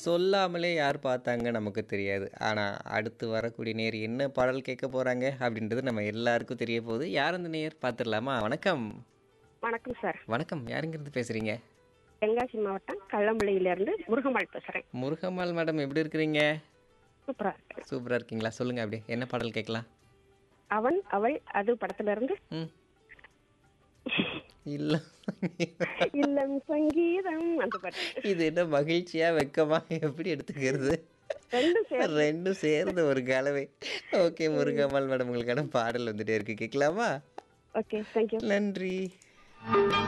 சொல்லாமலே யார் பார்த்தாங்க நமக்கு தெரியாது. ஆனா, அடுத்து வரக்கூடிய நேயர் என்ன பாடல் கேட்க போறாங்க அப்படின்றது நம்ம எல்லாருக்கும் தெரிய போகுது. யார் அந்த நேயர் பார்த்துடலாமா? வணக்கம். வணக்கம் சார். வணக்கம். யாருங்கிருந்து பேசுறீங்க? தென்காசி மாவட்டம் கள்ளம்பள்ளியிலிருந்து முருகம்மாள் பேசுறேன். முருகம்மாள் மேடம் எப்படி இருக்கிறீங்க? சூப்பரா இருக்கு. சூப்பரா இருக்கீங்களா? சொல்லுங்க அப்படியே. என்ன பாடல் கேட்கலாம்? அவன், அவள், அது படத்துல இருந்து ம். இல்ல. இல்லம் சங்கீதம் அந்த பாட்டு. இது என்ன மகிழ்ச்சியா, வெட்கமா எப்படி எடுத்துக்கிறது? ரெண்டும் சேர்ந்து. ரெண்டும் சேர்ந்த ஒரு கலவை. ஓகே முருகம்மாள் மேடம் உங்களுக்கான பாடல் வந்துட்டே இருக்கு. கேட்கலாமா? ஓகே. Thank you. நன்றி.